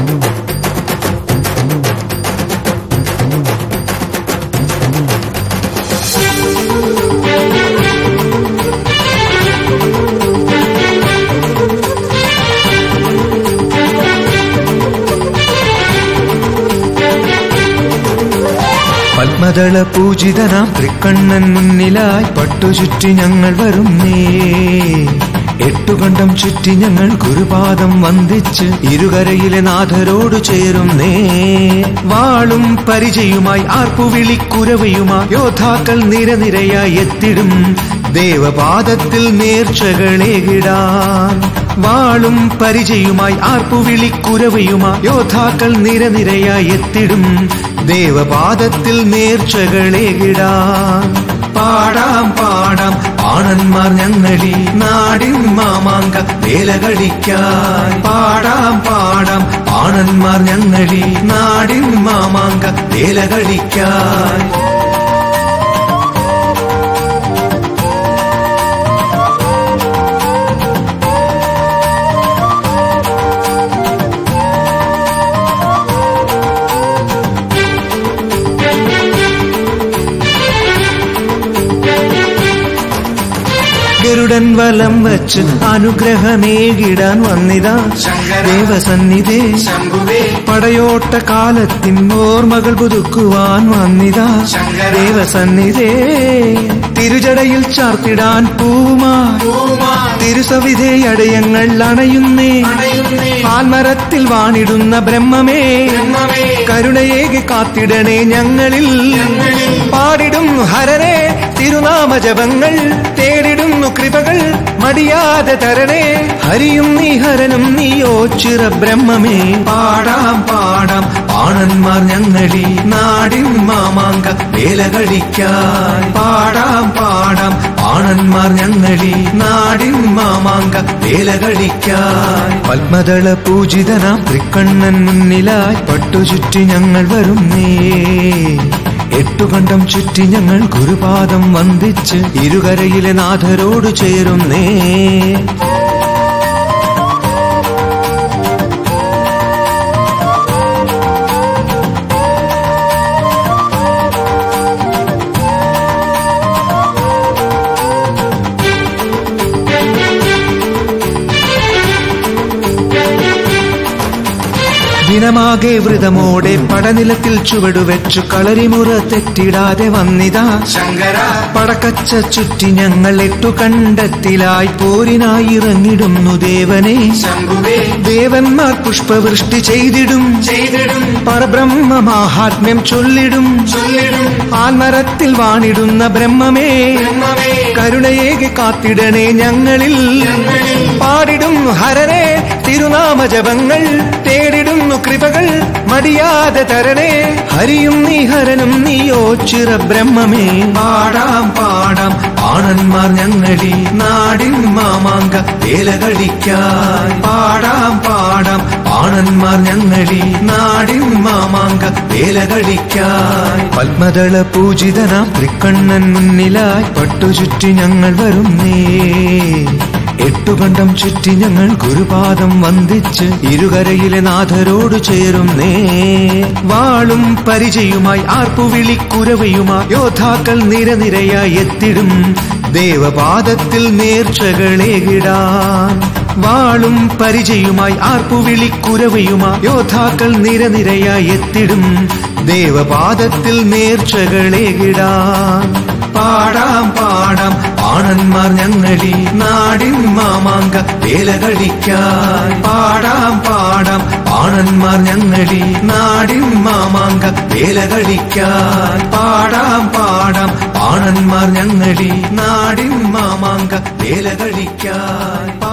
പത്മദള പൂജിതനാം തൃക്കണ്ണൻ മുന്നിലായി പട്ടുചുറ്റി ഞങ്ങൾ വരുന്നേ എട്ടുകണ്ടം ചുറ്റി ഞങ്ങൾ ഗുരുപാദം വന്ദിച്ച് ഇരുകരയിലെ നാഥരോട് ചേരുന്നേ വാളും പരിചയുമായി ആർപ്പുവിളിക്കുരവയുമായി യോദ്ധാക്കൾ നിരനിരയായി എത്തിടും ദേവപാദത്തിൽ നേർച്ചകളേകിടാൻ വാളും പരിചയുമായി ആർപ്പുവിളിക്കുരവയുമായി യോദ്ധാക്കൾ നിരനിരയായി എത്തിടും ദേവപാദത്തിൽ നേർച്ചകളേകിടാൻ പാടാം പാടാം ആണന്മാർ ഞങ്ങളി നാടിൻ മാമാങ്ക വേലകളിക്കാൻ പാടാം പാടാം ആണന്മാർ ഞങ്ങളി നാടിൻ മാമാങ്ക വേലകളിക്കാൻ ഗരുഡൻ വലം വച്ച് അനുഗ്രഹമേകിടാൻ വന്നിതാ ദേവസന്നിധേ പടയോട്ട കാലത്തിൻ ഓർമ്മകൾ പുതുക്കുവാൻ വന്നിതാ ദേവസന്നിധേ തിരുജടയിൽ ചാർത്തിടാൻ പൂമാ തിരുസവിധേ അടയങ്ങൾ അണയുന്നേ ആൽമരത്തിൽ വാണിടുന്ന ബ്രഹ്മമേ കരുണയേകി കാത്തിടണേ ഞങ്ങളിൽ പാടിടും ഹരനെ തിരുനാമ ജപങ്ങൾ തേടിടുന്നു കൃപകൾ മടിയാതെ തരണേ ഹരിയും നീ ഹരനും നീയോ ചിറ ബ്രഹ്മമേ പാടാം പാടാം ആണന്മാർ ഞങ്ങളി നാടിൻ മാമാങ്ക വേലകളിക്കാൻ പാടാം പാടാം ആണന്മാർ ഞങ്ങളി നാടിൻ മാമാങ്ക വേലകളിക്കാൻ പത്മദള പൂജിതനാം തൃക്കണ്ണൻ മുന്നിലായി പട്ടുചുറ്റി ഞങ്ങൾ വരുന്നേ എട്ടുകണ്ടം ചുറ്റി ഞങ്ങൾ ഗുരുപാദം വന്ദിച്ച് ഇരുകരയിലെ നാഥരോട് ചേരുന്നേ ദിനമാകെ വ്രതമോടെ പടനിലത്തിൽ ചുവടുവെച്ചു കളരിമുറ തെറ്റിടാതെ വന്നിതാ ശങ്കര പടക്കച്ച ചുറ്റി ഞങ്ങൾ എട്ടു കണ്ടത്തിലായി പോരിനായി ഇറങ്ങിടുന്നു ദേവനെ ശംഭുവേ ദേവന്മാർ പുഷ്പവൃഷ്ടി ചെയ്തിടും ചെയ്തിടും പരബ്രഹ്മ മാഹാത്മ്യം ചൊല്ലിടും ചൊല്ലിടും ആൽമരത്തിൽ വാണിടുന്ന ബ്രഹ്മമേ ബ്രഹ്മമേ കരുണയേകി കാത്തിടണേ ഞങ്ങളിൽ പാടിടും ഹരനെ തിരുനാമ ജപങ്ങൾ തേടിടുന്നു കൃപകൾ മടിയാതെ തരണേ ഹരിയും നീ ഹരനും നീയോ ചിറ ബ്രഹ്മമേ പാടാം പാടാം ആണന്മാർ ഞങ്ങളി നാടിൻ മാമാങ്ക വേലകളിക്കാൻ പാടാം പാടാം ആണന്മാർ ഞങ്ങളി നാടിൻ മാമാങ്ക വേലകളിക്കാൻ പത്മദള പൂജിതനാം തൃക്കണ്ണൻ മുന്നിലായി പട്ടുചുറ്റി ഞങ്ങൾ വരുന്നേ എട്ടുകണ്ടം ചുറ്റി ഞങ്ങൾ ഗുരുപാദം വന്ദിച്ച് ഇരുകരയിലെ നാഥരോട് ചേരുന്നേ വാളും പരിചയുമായി ആർപ്പുവിളിക്കുരവയുമായി യോദ്ധാക്കൾ നിരനിരയായി എത്തിടും ദേവപാദത്തിൽ നേർച്ചകളേകിടാൻ വാളും പരിചയുമായി ആർപ്പുവിളിക്കുരവയുമായി യോദ്ധാക്കൾ നിരനിരയായി എത്തിടും ദേവപാദത്തിൽ നേർച്ചകളേകിടാൻ പാടാം പാടാം ആണന്മാർ ഞങ്ങളി നാടിൻ മാമാങ്ക വേലകളിക്കാൻ പാടാം പാടാം ആണന്മാർ ഞങ്ങളി നാടിൻ മാമാങ്ക വേലകളിക്കാൻ പാടാം പാടാം ആണന്മാർ ഞങ്ങളി നാടിൻ മാമാങ്ക വേലകളിക്കാൻ